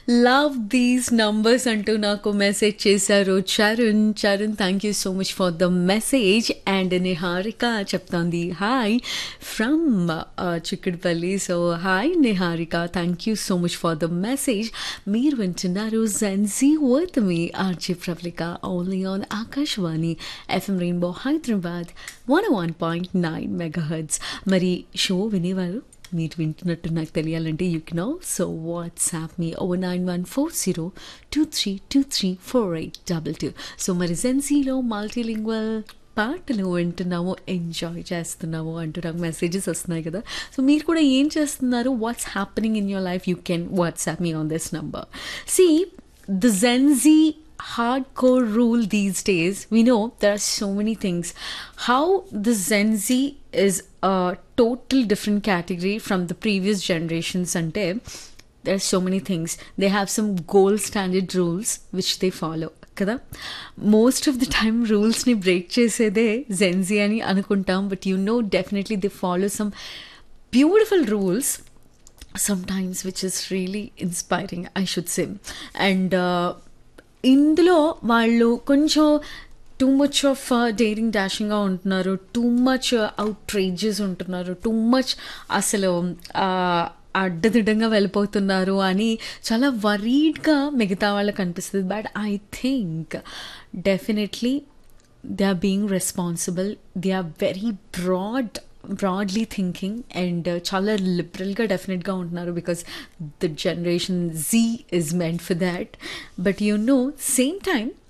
love these numbers అంటూ నాకు message చేశారు Charan Charan thank you so much for the message and Niharika చెప్తోంది hi from Chikkudupalli so hi Niharika thank you so much for the message మీరు వింటున్నారు Gen Z with me RJ Pravalika only on Akashvani FM rainbow Hyderabad one one point nine megahertz మరి show వినేవారు మీరు వింటున్నట్టు నాకు తెలియాలంటే you can so WhatsApp me o nine one four zero two three two three four eight double two so మరి జెన్సీలో multilingual పాటలు వింటున్నాము ఎంజాయ్ చేస్తున్నాము అంటూ నాకు మెసేజెస్ వస్తున్నాయి కదా సో మీరు కూడా ఏం చేస్తున్నారు what's happening in your life you can WhatsApp me on this number see the Gen Z hardcore rule these days we know there are so many things how the gen z is a total different category from the previous generations ante there are so many things they have some gold standard rules which they follow కదా most of the time రూల్స్ని break చేసేదే Gen Z అని అనుకుంటాం but you know definitely they follow some beautiful rules sometimes which is really inspiring i should say and uh, ఇందులో వాళ్ళు కొంచెం too much of daring డాషింగ్గా ఉంటున్నారు టూ మచ్ అవుట్రేజెస్ ఉంటున్నారు టూ మచ్ అసలు అడ్డదిడ్డంగా వెళ్ళిపోతున్నారు అని చాలా వరీడ్గా మిగతా వాళ్ళకి అనిపిస్తుంది but I think definitely they are being responsible they are very broad broadly thinking and చాలా లిబరల్గా డెఫినెట్గా ఉంటున్నారు because the generation Z is meant for that but you know same time